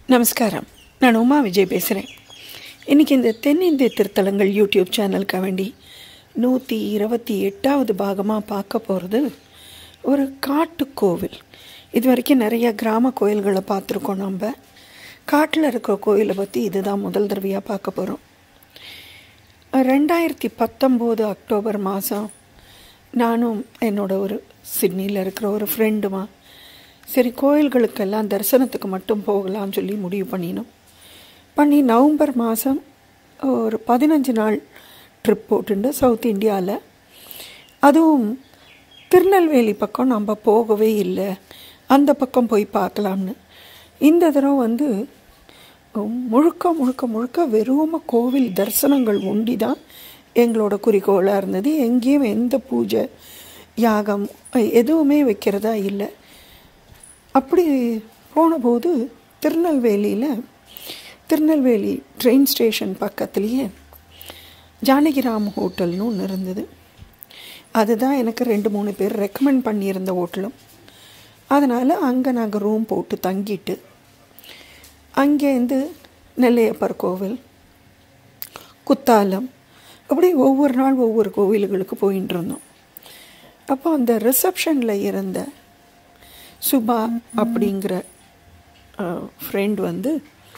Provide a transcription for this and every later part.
நமஸ்காரம் நான் உமா விஜய் பேசுகிறேன் இன்றைக்கி இந்த தென்னிந்திய திருத்தலங்கள் யூடியூப் சேனலுக்கு வேண்டி நூற்றி இருபத்தி எட்டாவது பாகமாக பார்க்க போகிறது ஒரு காட்டுக்கோவில் இது வரைக்கும் நிறைய கிராம கோயில்களை பார்த்துருக்கோம் நம்ம காட்டில் இருக்கிற கோயிலை பற்றி இதுதான் முதல் தடவையாக பார்க்க போகிறோம் ரெண்டாயிரத்தி பத்தொம்போது அக்டோபர் மாதம் நானும் என்னோட ஒரு சிட்னியில் இருக்கிற ஒரு ஃப்ரெண்டுமா சரி கோயில்களுக்கெல்லாம் தரிசனத்துக்கு மட்டும் போகலாம்னு சொல்லி முடிவு பண்ணினோம் பண்ணி நவம்பர் மாதம் ஒரு பதினஞ்சு நாள் ட்ரிப் போட்டுண்டு சவுத் இந்தியாவில் அதுவும் திருநெல்வேலி பக்கம் நம்ம போகவே இல்லை அந்த பக்கம் போய் பார்க்கலாம்னு இந்த தடவை வந்து முழுக்க முழுக்க முழுக்க வெறும் கோவில் தரிசனங்கள் ஒண்டி தான் எங்களோட குறிக்கோளாக இருந்தது எங்கேயும் எந்த பூஜை யாகம் எதுவுமே வைக்கிறதா இல்லை அப்படி போனபோது திருநெல்வேலியில் திருநெல்வேலி ட்ரெயின் ஸ்டேஷன் பக்கத்துலேயே ஜானகிராம் ஹோட்டல்னு ஒன்று இருந்தது அதுதான் எனக்கு ரெண்டு மூணு பேர் ரெக்கமெண்ட் பண்ணியிருந்த ஹோட்டலும் அதனால் அங்கே நாங்கள் ரூம் போட்டு தங்கிட்டு அங்கேருந்து நெல்லையப்பர் கோவில் குத்தாலம் அப்படி ஒவ்வொரு நாள் ஒவ்வொரு கோவில்களுக்கு போயின்னு இருந்தோம் அப்போ அந்த ரிசப்ஷனில் இருந்த சுபா அப்படிங்கிற ஃப்ரெண்ட் வந்து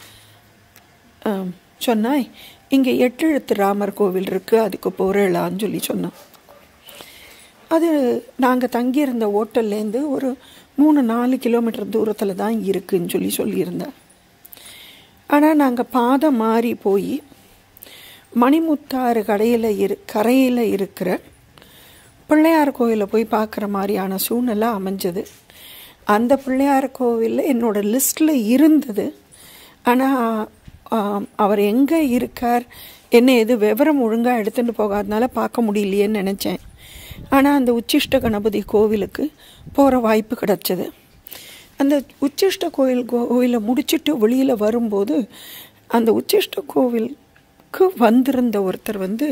சொன்னாய் இங்கே எட்டெழுத்து ராமர் கோவில் இருக்குது அதுக்கு போகிறலான்னு சொல்லி சொன்னான் அது நாங்கள் தங்கியிருந்த ஹோட்டல்லேருந்து ஒரு மூணு நாலு கிலோமீட்டர் தூரத்தில் தான் இருக்குதுன்னு சொல்லி சொல்லியிருந்தேன் ஆனால் நாங்கள் பாதை மாறி போய் மணிமுத்தாறு கடையில் இரு கரையில் இருக்கிற பிள்ளையார் கோயிலை போய் பார்க்குற மாதிரியான சூழ்நிலை அமைஞ்சது அந்த பிள்ளையார் கோவிலில் என்னோடய லிஸ்ட்டில் இருந்தது ஆனால் அவர் எங்கே இருக்கார் என்ன எது விவரம் ஒழுங்காக எடுத்துகிட்டு போகாதனால பார்க்க முடியலையேன்னு நினச்சேன் ஆனால் அந்த உச்சிஷ்ட கணபதி கோவிலுக்கு போகிற வாய்ப்பு கிடச்சிது அந்த உச்சிஷ்ட கோயில் கோவிலை முடிச்சுட்டு வெளியில் வரும்போது அந்த உச்சிஷ்ட கோவிலுக்கு வந்திருந்த ஒருத்தர் வந்து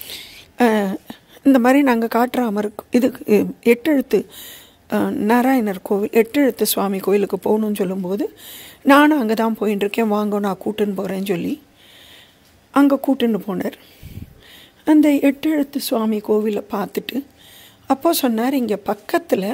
இந்த மாதிரி நாங்கள் காட்டுறாமர் இது எட்டெழுத்து நாராயணர் கோவில் எட்டெழுத்து சுவாமி கோயிலுக்கு போகணுன்னு சொல்லும்போது நானும் அங்கே தான் போயின்னு இருக்கேன் வாங்க நான் கூட்டுன்னு போகிறேன்னு சொல்லி அங்கே கூட்டுன்னு போனார் அந்த எட்டெழுத்து சுவாமி கோவிலை பார்த்துட்டு அப்போ சொன்னார் இங்கே பக்கத்தில்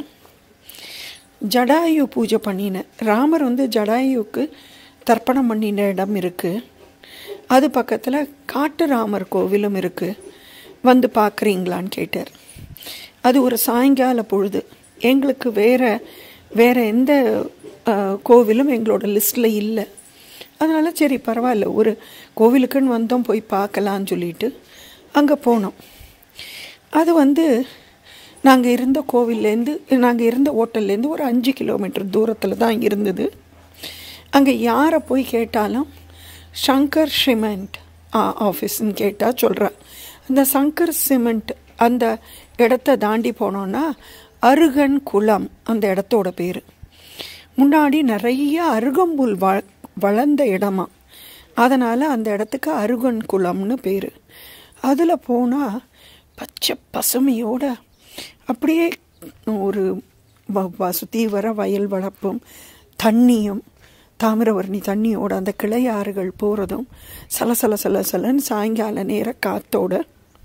ஜடாயு பூஜை பண்ணினேன் ராமர் வந்து ஜடாயுக்கு தர்ப்பணம் பண்ணின இடம் இருக்குது அது பக்கத்தில் காட்டு ராமர் கோவிலும் இருக்குது வந்து பார்க்குறீங்களான்னு கேட்டார் அது ஒரு சாயங்கால பொழுது எங்களுக்கு வேறு வேறு எந்த கோவிலும் எங்களோட லிஸ்ட்டில் இல்லை அதனால் சரி பரவாயில்ல ஒரு கோவிலுக்குன்னு வந்தோம் போய் பார்க்கலான்னு சொல்லிட்டு அங்கே போனோம் அது வந்து நாங்கள் இருந்த கோவில்லேருந்து நாங்கள் இருந்த ஹோட்டல்லேருந்து ஒரு அஞ்சு கிலோமீட்டர் தூரத்தில் தான் இருந்தது அங்கே யாரை போய் கேட்டாலும் சங்கர் சிமெண்ட் ஆஃபீஸ்ன்னு கேட்டால் சொல்கிறா அந்த சங்கர் சிமெண்ட் அந்த இடத்த தாண்டி போனோன்னா அருகன் குளம் அந்த இடத்தோட பேர் முன்னாடி நிறைய அருகம்புல் வ வளர்ந்த இடமா அதனால் அந்த இடத்துக்கு அருகன் குளம்னு பேர் அதில் போனால் பச்சை பசுமையோட அப்படியே ஒரு சுற்றி வர வயல் வளர்ப்பும் தண்ணியும் தாமிரவர்ணி தண்ணியோட அந்த கிளையாறுகள் போகிறதும் சலசல சல சலன்னு சாயங்கால நேர காத்தோட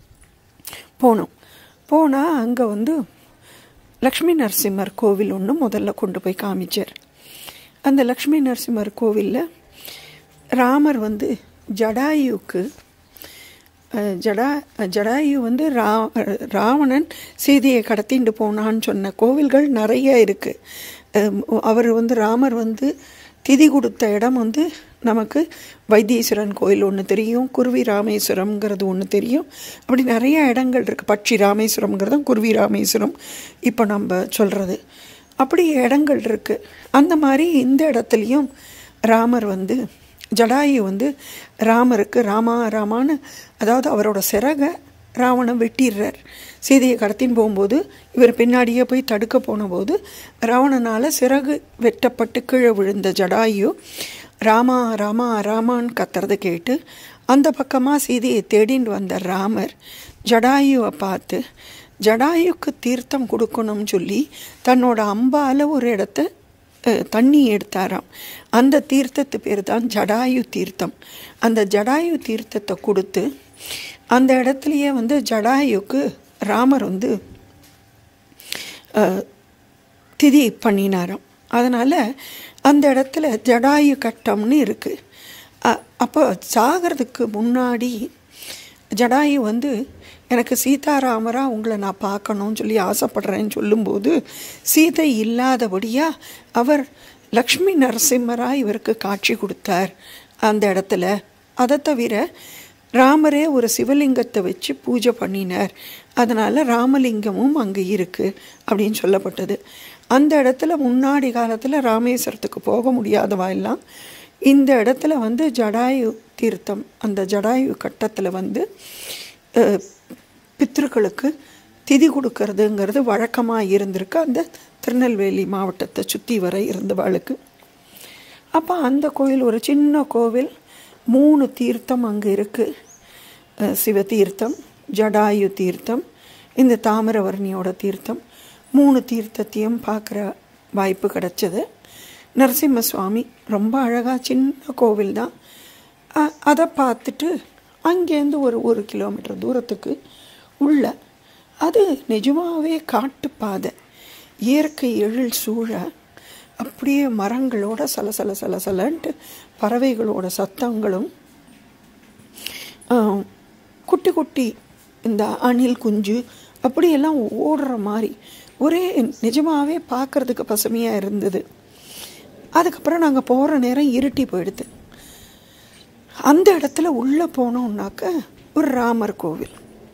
போனோம் போனால் அங்கே வந்து லக்ஷ்மி நரசிம்மர் கோவில் ஒன்று முதல்ல கொண்டு போய் காமிச்சார் அந்த லக்ஷ்மி நரசிம்மர் கோவிலில் ராமர் வந்து ஜடாயுக்கு ஜடா ஜடாயு வந்து ரா ராவணன் சீதையை கடத்திட்டு போனான்னு சொன்ன கோவில்கள் நிறைய இருக்குது அவர் வந்து ராமர் வந்து திதி கொடுத்த இடம் வந்து நமக்கு வைத்தீஸ்வரன் கோயில் ஒன்று தெரியும் குருவி ராமேஸ்வரம்ங்கிறது ஒன்று தெரியும் அப்படி நிறைய இடங்கள் இருக்குது பட்சி ராமேஸ்வரம்ங்கிறதும் குருவி ராமேஸ்வரம் இப்போ நம்ம சொல்கிறது அப்படி இடங்கள் இருக்குது அந்த மாதிரி இந்த இடத்துலையும் ராமர் வந்து ஜடாயு வந்து ராமருக்கு ராமா ராமான்னு அதாவது அவரோட சிறகை ராவணன் வெட்டிடுறார் சீதையை கடத்தின்னு போகும்போது இவர் பின்னாடியே போய் தடுக்க போனபோது ராவணனால் சிறகு வெட்டப்பட்டு கீழே விழுந்த ஜடாயு ராமா ராமா ராமான்னு கத்துறதை கேட்டு அந்த பக்கமாக சீதையை தேடின்னு வந்த ராமர் ஜடாயுவை பார்த்து ஜடாயுக்கு தீர்த்தம் கொடுக்கணும்னு சொல்லி தன்னோட அம்பால் ஒரு இடத்த அஹ், தண்ணி எடுத்தாராம் அந்த தீர்த்தத்து பேர் தான் ஜடாயு தீர்த்தம் அந்த ஜடாயு தீர்த்தத்தை கொடுத்து அந்த இடத்துலையே வந்து ஜடாயுக்கு ராமர் வந்து அஹ், திதி பண்ணினாராம் அதனால் அந்த இடத்துல ஜடாயு கட்டம்னு இருக்குது அப்போ சாகிறதுக்கு முன்னாடி ஜடாயு வந்து எனக்கு சீதாராமரா உங்களை நான் பார்க்கணும்னு சொல்லி ஆசைப்படுறேன்னு சொல்லும்போது சீதை இல்லாதபடியாக அவர் லக்ஷ்மி நரசிம்மரா இவருக்கு காட்சி கொடுத்தார் அந்த இடத்துல அதை தவிர ராமரே ஒரு சிவலிங்கத்தை வச்சு பூஜை பண்ணினார் அதனால் ராமலிங்கமும் அங்கே இருக்குது அப்படின்னு சொல்லப்பட்டது அந்த இடத்துல முன்னாடி காலத்தில் ராமேஸ்வரத்துக்கு போக முடியாதவா எல்லாம் இந்த இடத்துல வந்து ஜடாயு தீர்த்தம் அந்த ஜடாயு கட்டத்தில் வந்து அஹ், பித்ருக்களுக்கு திதி கொடுக்கறதுங்கிறது வழக்கமாக இருந்திருக்கு அந்த திருநெல்வேலி மாவட்டத்தை சுற்றி வர இருந்தவாளுக்கு அப்போ அந்த கோயில் ஒரு சின்ன கோவில் மூணு தீர்த்தம் அங்கே இருக்குது சிவ தீர்த்தம் ஜடாயு தீர்த்தம் இந்த தாமிரவர்ணியோட தீர்த்தம் மூணு தீர்த்தத்தையும் பார்க்குற வாய்ப்பு கிடச்சது நரசிம்ம சுவாமி ரொம்ப அழகாக சின்ன கோவில் தான் அ- அதை பார்த்துட்டு அங்கேருந்து ஒரு ஒரு கிலோமீட்டர் தூரத்துக்கு உள்ள அது நிஜமாகவே காட்டுப்பாதை இயற்கை எழில் சூழ அப்படியே மரங்களோட சலசல சலசலன்ட்டு பறவைகளோட சத்தங்களும் ஆம், குட்டி குட்டி இந்த அணில் குஞ்சு அப்படியெல்லாம் ஓடுற மாதிரி ஒரே நிஜமாகவே பார்க்கறதுக்கு பசுமையாக இருந்தது அதுக்கப்புறம் நாங்கள் போகிற நேரம் இருட்டி போயிடுது அந்த இடத்துல உள்ளே போனோம்னாக்க ஒரு ராமர் கோவில்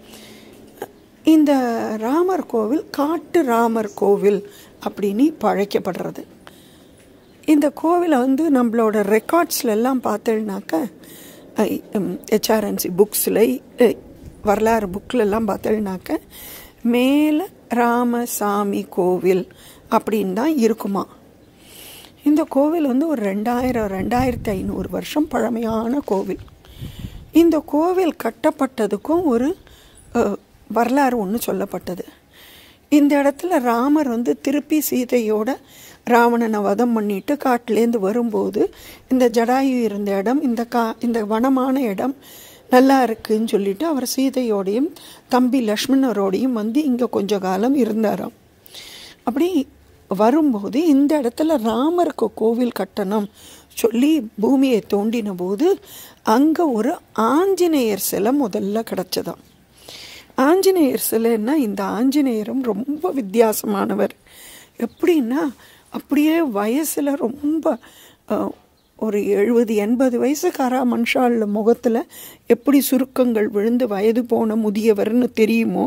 இந்த ராமர் கோவில் காட்டு ராமர் கோவில் அப்படின்னு பழைக்கப்படுறது இந்த கோவிலை வந்து நம்மளோட ரெக்கார்ட்ஸ்ல எல்லாம் பார்த்தேன்னாக்க ஹெச்ஆர்என்சி புக்ஸில் வரலாறு புக்கில் எல்லாம் பார்த்தேன்னாக்க மேலே ராமசாமி கோவில் அப்படின்னு தான் இருக்குமா இந்த கோவில் வந்து ஒரு ரெண்டாயிரம் ரெண்டாயிரத்தி ஐநூறு வருஷம் பழமையான கோவில் இந்த கோவில் கட்டப்பட்டதுக்கும் ஒரு அஹ், வரலாறு ஒன்று சொல்லப்பட்டது இந்த இடத்துல ராமர் வந்து திருப்பி சீதையோட ராவணனை வதம் பண்ணிட்டு காட்டிலேருந்து வரும்போது இந்த ஜடாயு இருந்த இடம் இந்த கா இந்த வனமான இடம் நல்லா இருக்குன்னு சொல்லிட்டு அவர் சீதையோடையும் தம்பி லக்ஷ்மணரோடையும் வந்து இங்கே கொஞ்ச காலம் இருந்தாராம் அப்படி வரும்போது இந்த இடத்துல ராமருக்கு கோவில் கட்டணும் சொல்லி பூமியை தோண்டின போது அங்கே ஒரு ஆஞ்சநேயர் சிலை முதல்ல கிடச்சதாம் ஆஞ்சநேயர் சிலைன்னா இந்த ஆஞ்சநேயரும் ரொம்ப வித்தியாசமானவர் எப்படின்னா அப்படியே வயசில் ரொம்ப அஹ், ஒரு எழுபது எண்பது வயசுக்காரா மனுஷாள் முகத்தில் எப்படி சுருக்கங்கள் விழுந்து வயது போன முதியவர்னு தெரியுமோ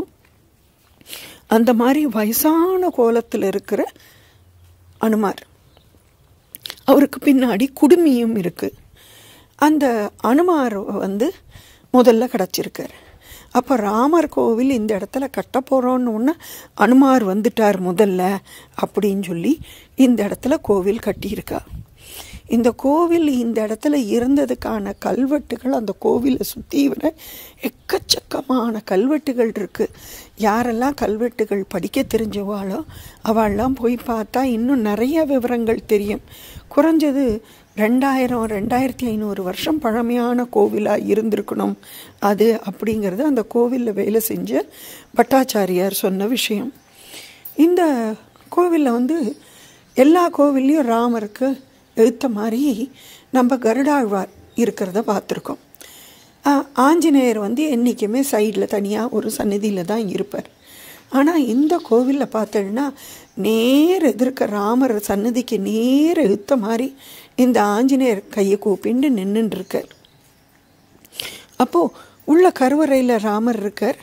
அந்த மாதிரி வயசான கோலத்தில் இருக்கிற அனுமார் அவருக்கு பின்னாடி குடுமியும் இருக்கு அந்த அனுமார் வந்து முதல்ல கிடச்சிருக்கார் அப்போ ராமர் கோவில் இந்த இடத்துல கட்ட போகிறோன்னு ஒன்று அனுமார் வந்துட்டார் முதல்ல அப்படின்னு சொல்லி இந்த இடத்துல கோவில் கட்டியிருக்கா இந்த கோவில் இந்த இடத்துல இருந்ததுக்கான கல்வெட்டுகள் அந்த கோவிலை சுற்றி வர எக்கச்சக்கமான கல்வெட்டுகள் இருக்குது யாரெல்லாம் கல்வெட்டுகள் படிக்க தெரிஞ்சவாளோ அவள்லாம் போய் பார்த்தா இன்னும் நிறைய விவரங்கள் தெரியும் குறைஞ்சது ரெண்டாயிரம் ரெண்டாயிரத்தி ஐநூறு வருஷம் பழமையான கோவிலாக இருந்திருக்கணும் அது அப்படிங்கிறது அந்த கோவிலில் வேலை செஞ்ச பட்டாச்சாரியார் சொன்ன விஷயம் இந்த கோவிலில் வந்து எல்லா கோவில்லையும் ராமருக்கு எழுத்த மாதிரி நம்ம கருடாழ்வார் இருக்கிறத பார்த்துருக்கோம் ஆ, ஆஞ்சநேயர் வந்து என்றைக்குமே சைடில் தனியாக ஒரு சந்நிதியில் தான் இருப்பார் ஆனால் இந்த கோவிலில் பார்த்தோன்னா நேர் எதிர்க்க ராமர் சன்னதிக்கு நேர் எழுத்த மாதிரி இந்த ஆஞ்சநேயர் கையை கூப்பிண்டு நின்றுட்டு இருக்கார் அப்போது உள்ள கருவறையில் ராமர் இருக்கார்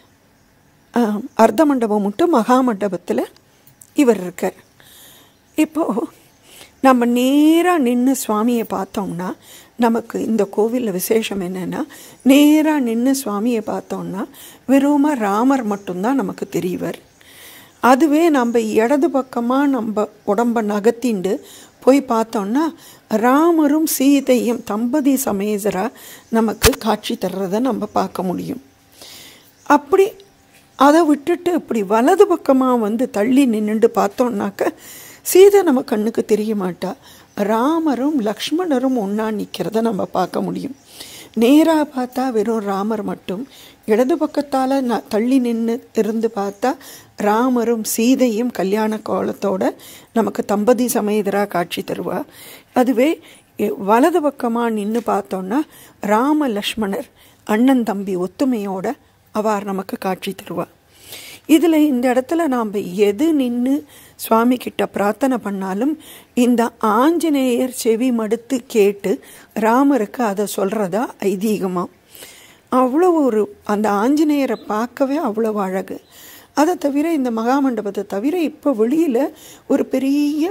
ஆம், அர்த்த மண்டபம் மட்டும் மகா மண்டபத்தில் இவர் இருக்கார் இப்போது நம்ம நேராக நின்று சுவாமியை பார்த்தோம்னா நமக்கு இந்த கோவிலில் விசேஷம் என்னென்னா நேராக நின்று சுவாமியை பார்த்தோம்னா வெறுமா ராமர் மட்டும்தான் நமக்கு தெரியவர் அதுவே நம்ம இடது பக்கமாக நம்ம உடம்ப நகர்த்திண்டு போய் பார்த்தோம்னா ராமரும் சீதையும் தம்பதி சமேசராக நமக்கு காட்சி தர்றதை நம்ம பார்க்க முடியும் அப்படி அதை விட்டுட்டு இப்படி வலது பக்கமாக வந்து தள்ளி நின்றுட்டு பார்த்தோம்னாக்க சீதை நம்ம கண்ணுக்கு தெரிய மாட்டா ராமரும் லக்ஷ்மணரும் ஒன்றா நிற்கிறத நம்ம பார்க்க முடியும் நேராக பார்த்தா வெறும் ராமர் மட்டும் இடது பக்கத்தால் நான் தள்ளி நின்று இருந்து பார்த்தா ராமரும் சீதையும் கல்யாண கோலத்தோட நமக்கு தம்பதி சமேதராக காட்சி தருவா அதுவே எ- வலது பக்கமாக நின்று பார்த்தோன்னா ராம லக்ஷ்மணர் அண்ணன் தம்பி ஒத்துமையோட அவார் நமக்கு காட்சி தருவா இதில் இந்த இடத்துல நாம் எது நின்று சுவாமி கிட்ட பிரார்த்தனை பண்ணாலும் இந்த ஆஞ்சநேயர் செவி மடுத்து கேட்டு ராமருக்கு அதை சொல்கிறதா ஐதீகமாக அவ்வளோ ஒரு அந்த ஆஞ்சநேயரை பார்க்கவே அவ்வளோ அழகு அதை தவிர இந்த மகாமண்டபத்தை தவிர இப்போ வெளியில் ஒரு பெரிய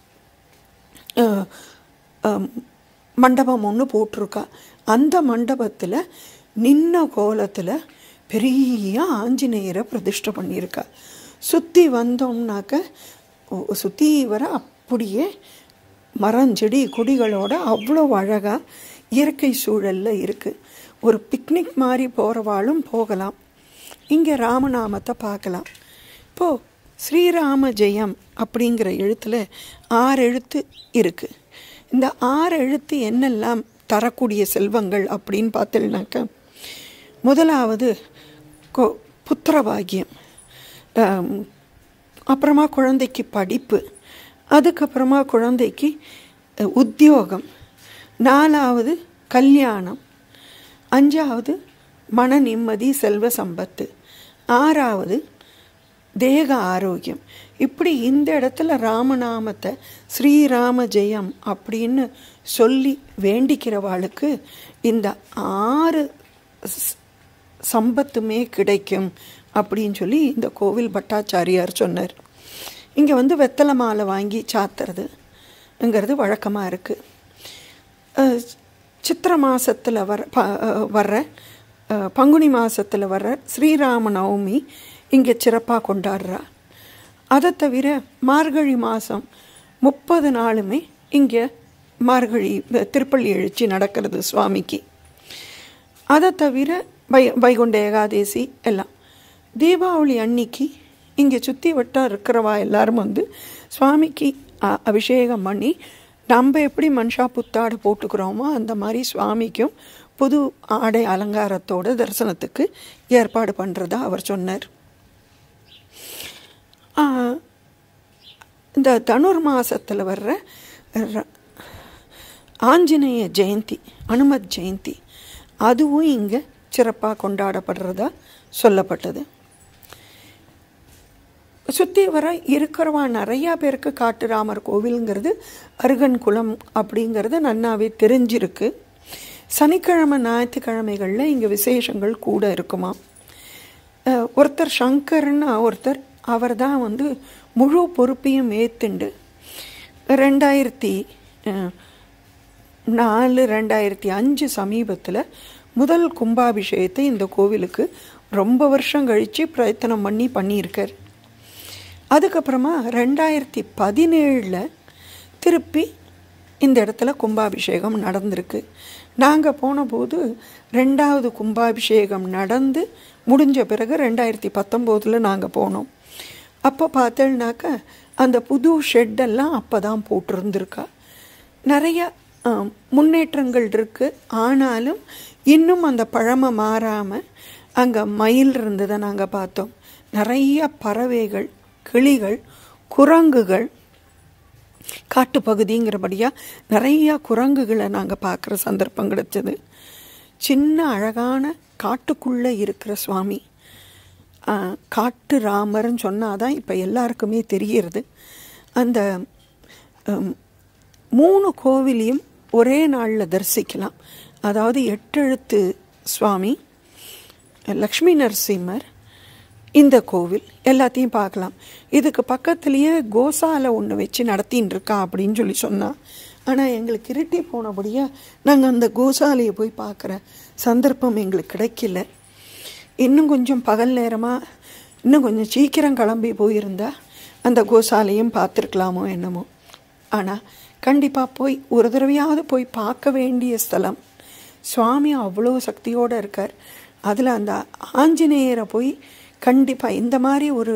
அஹ், அஹ், மண்டபம் ஒன்று போட்டிருக்கா அந்த மண்டபத்தில் நின்ன கோலத்தில் பெரிய ஆஞ்சநேயரை பிரதிஷ்டை பண்ணியிருக்கா சுற்றி வந்தோம்னாக்க சுற்றி வர அப்படியே மரஞ்செடி கொடிகளோட அவ்வளோ அழகாக இயற்கை சூழலில் இருக்குது ஒரு பிக்னிக் மாதிரி போகிறவாளும் போகலாம் இங்கே ராமநாமத்தை பார்க்கலாம் இப்போது ஸ்ரீராம ஜெயம் அப்படிங்கிற எழுத்தில் ஆறு எழுத்து இருக்குது இந்த ஆறு எழுத்து என்னெல்லாம் தரக்கூடிய செல்வங்கள் அப்படின்னு பார்த்தீங்கன்னாக்க முதலாவது கொ புத்திர பாக்கியம் ஆம், அப்புறமா குழந்தைக்கு படிப்பு அதுக்கப்புறமா குழந்தைக்கு அஹ், உத்தியோகம் நாலாவது கல்யாணம் அஞ்சாவது மன நிம்மதி செல்வ சம்பத்து ஆறாவது தேக ஆரோக்கியம் இப்படி இந்த இடத்துல ராமநாமத்தை ஸ்ரீராம ஜெயம் அப்படின்னு சொல்லி வேண்டிக்கிறவாளுக்கு இந்த ஆறு ஸ்- சம்பத்துமே கிடைக்கும் அப்படின்னு சொல்லி இந்த கோவில் பட்டாச்சாரியார் சொன்னார் இங்கே வந்து வெத்தலை மாலை வாங்கி சாத்துறதுங்கிறது வழக்கமாக இருக்குது சித்திர மாசத்துல வர ப அஹ் வர்ற அஹ் பங்குனி மாசத்துல வர்ற ஸ்ரீராம நவமி இங்கே சிறப்பாக கொண்டாடுறா அதை தவிர மார்கழி மாதம் முப்பது நாளுமே இங்கே மார்கழி அஹ் திருப்பள்ளி எழுச்சி நடக்கிறது சுவாமிக்கு அதை தவிர வை வைகுண்ட ஏகாதேசி எல்லாம் தீபாவளி அன்னைக்கு இங்கே சுற்றி வட்டம் இருக்கிறவா எல்லாரும் வந்து சுவாமிக்கு அ- அபிஷேகம் பண்ணி நம்ம எப்படி மனுஷா புத்தாடை போட்டுக்கிறோமோ அந்த மாதிரி சுவாமிக்கும் புது ஆடை அலங்காரத்தோட தரிசனத்துக்கு ஏற்பாடு பண்ணுறதா அவர் சொன்னார் ஆ, இந்த தனுர் மாசத்தில் வர்ற ர- ஆஞ்சநேய ஜெயந்தி அனுமத் ஜெயந்தி அதுவும் இங்கே சிறப்பாக கொண்டாடப்படுறதா சொல்லப்பட்டது சுற்றி வர இருக்கிறவா நிறையா பேருக்கு காட்டுராமர் கோவிலுங்கிறது அருகன் குளம் அப்படிங்கிறது நன்னாவே தெரிஞ்சிருக்கு சனிக்கிழமை ஞாயிற்றுக்கிழமைகளில் இங்கே விசேஷங்கள் கூட இருக்குமா அஹ், ஒருத்தர் சங்கர்னு ஒருத்தர் அவர் தான் வந்து முழு பொறுப்பையும் ஏத்துண்டு ரெண்டாயிரத்தி அஹ், நாலு ரெண்டாயிரத்தி அஞ்சு சமீபத்தில் முதல் கும்பாபிஷேகத்தை இந்த கோவிலுக்கு ரொம்ப வருஷம் கழித்து பிரயத்தனம் பண்ணி பண்ணியிருக்கார் அதுக்கப்புறமா ரெண்டாயிரத்தி பதினேழில் திருப்பி இந்த இடத்துல கும்பாபிஷேகம் நடந்திருக்கு நாங்கள் போனபோது ரெண்டாவது கும்பாபிஷேகம் நடந்து முடிஞ்ச பிறகு ரெண்டாயிரத்தி பத்தொம்போதில் நாங்கள் போனோம் அப்போ பார்த்தேன்னாக்க அந்த புது ஷெட்டெல்லாம் அப்போ தான் போட்டிருந்துருக்கா நிறைய ஆம், முன்னேற்றங்கள் இருக்குது ஆனாலும் இன்னும் அந்த பழமை மாறாமல் அங்கே மயில் இருந்ததை நாங்கள் பார்த்தோம் நிறைய பறவைகள் கிளிகள் குரங்குகள் காட்டுப்பகுதிங்கிறபடியாக நிறைய குரங்குகளை நாங்கள் பார்க்குற சந்தர்ப்பம் கிடைச்சது சின்ன அழகான காட்டுக்குள்ளே இருக்கிற சுவாமி ஆ, காட்டு ராமர்னு சொன்னாதான் இப்போ எல்லாருக்குமே தெரியறது அந்த ம், மூணு கோவிலையும் ஒரே நாளில் தரிசிக்கலாம் அதாவது எட்டெழுத்து சுவாமி லக்ஷ்மி நரசிம்மர் இந்த கோவில் எல்லாத்தையும் பார்க்கலாம் இதுக்கு பக்கத்துலேயே கோசாலை ஒன்று வச்சு நடத்தின்னு இருக்கா அப்படின்னு சொல்லி சொன்னா ஆனால் எங்களுக்கு இருட்டி போனபடியாக நாங்கள் அந்த கோசாலையை போய் பார்க்குற சந்தர்ப்பம் எங்களுக்கு கிடைக்கல இன்னும் கொஞ்சம் பகல் நேரமாக இன்னும் கொஞ்சம் சீக்கிரம் கிளம்பி போயிருந்தா அந்த கோசாலையும் பார்த்துருக்கலாமோ என்னமோ ஆனால் கண்டிப்பாக போய் ஒரு தடவையாவது போய் பார்க்க வேண்டிய ஸ்தலம் சுவாமி அவ்வளோ சக்தியோடு இருக்கார் அதில் அந்த ஆஞ்சநேயரை போய் கண்டிப்பாக இந்த மாதிரி ஒரு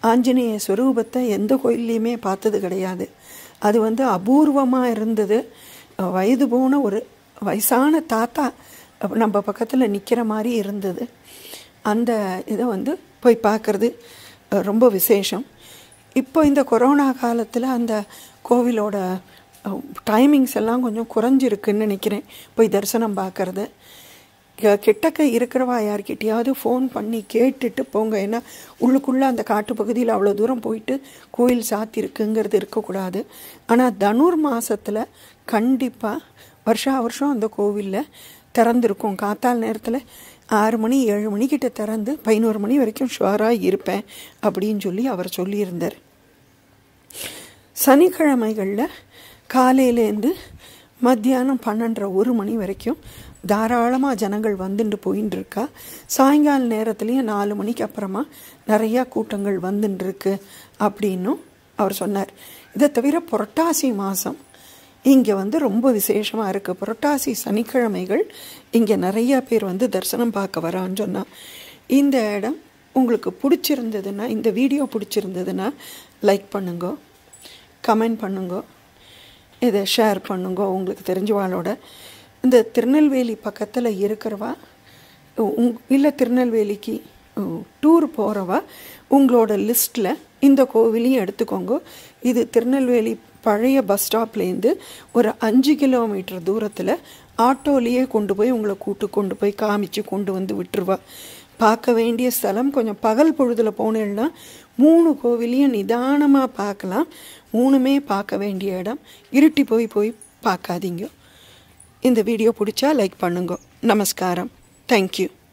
ஆஞ்சநேய ஸ்வரூபத்தை எந்த கோயில்லையுமே பார்த்தது கிடையாது அது வந்து அபூர்வமாக இருந்தது வயது போன ஒரு வயசான தாத்தா நம்ம பக்கத்தில் நிற்கிற மாதிரி இருந்தது அந்த இதை வந்து போய் பார்க்குறது ரொம்ப விசேஷம் இப்போ இந்த கொரோனா காலத்தில் அந்த கோவிலோட டைமிங்ஸ் எல்லாம் கொஞ்சம் குறைஞ்சிருக்குன்னு நினைக்கிறேன் போய் தரிசனம் பார்க்கறது கிட்டக்க இருக்கிறவா யார்கிட்டயாவது ஃபோன் பண்ணி கேட்டுட்டு போங்க ஏன்னா உள்ளுக்குள்ளே அந்த காட்டு பகுதியில் அவ்வளோ தூரம் போயிட்டு கோயில் சாத்திருக்குங்கிறது இருக்கக்கூடாது ஆனால் தனுர் மாதத்தில் கண்டிப்பாக வருஷா வருஷம் அந்த கோவிலில் திறந்திருக்கும் காத்தால் நேரத்தில் ஆறு மணி ஏழு மணிக்கிட்ட திறந்து பதினோரு மணி வரைக்கும் ஷுவராக இருப்பேன் அப்படின்னு சொல்லி அவர் சொல்லியிருந்தார் சனிக்கிழமைகளில் காலையிலேருந்து மத்தியானம் பன்னெண்டரை ஒரு மணி வரைக்கும் தாராளமாக ஜனங்கள் வந்துட்டு போயின்னு இருக்கா சாயங்கால நேரத்துலேயும் நாலு மணிக்கு அப்புறமா நிறையா கூட்டங்கள் வந்துட்டு இருக்கு அப்படின்னும் அவர் சொன்னார் இதை தவிர புரட்டாசி மாதம் இங்கே வந்து ரொம்ப விசேஷமாக இருக்குது புரட்டாசி சனிக்கிழமைகள் இங்கே நிறையா பேர் வந்து தரிசனம் பார்க்க வரான்னு சொன்னால் இந்த இடம் உங்களுக்கு பிடிச்சிருந்ததுன்னா இந்த வீடியோ பிடிச்சிருந்ததுன்னா லைக் பண்ணுங்க கமெண்ட் பண்ணுங்க இதை ஷேர் பண்ணுங்க உங்களுக்கு தெரிஞ்சவாளோட இந்த திருநெல்வேலி பக்கத்தில் இருக்கிறவா உங் இல்லை திருநெல்வேலிக்கு டூர் போகிறவா உங்களோட லிஸ்ட்டில் இந்த கோவிலையும் எடுத்துக்கோங்க இது திருநெல்வேலி பழைய பஸ் ஸ்டாப்லேருந்து ஒரு அஞ்சு கிலோமீட்டர் தூரத்தில் ஆட்டோலேயே கொண்டு போய் உங்களை கூட்டு கொண்டு போய் காமிச்சு கொண்டு வந்து விட்டுருவா பார்க்க வேண்டிய ஸ்தலம் கொஞ்சம் பகல் பொழுதில் போனேன்னா மூணு கோவிலையும் நிதானமாக பார்க்கலாம் மூணுமே பார்க்க வேண்டிய இடம் இருட்டி போய் போய் பார்க்காதீங்க இந்த வீடியோ பிடிச்சா லைக் பண்ணுங்க நமஸ்காரம் தேங்க்யூ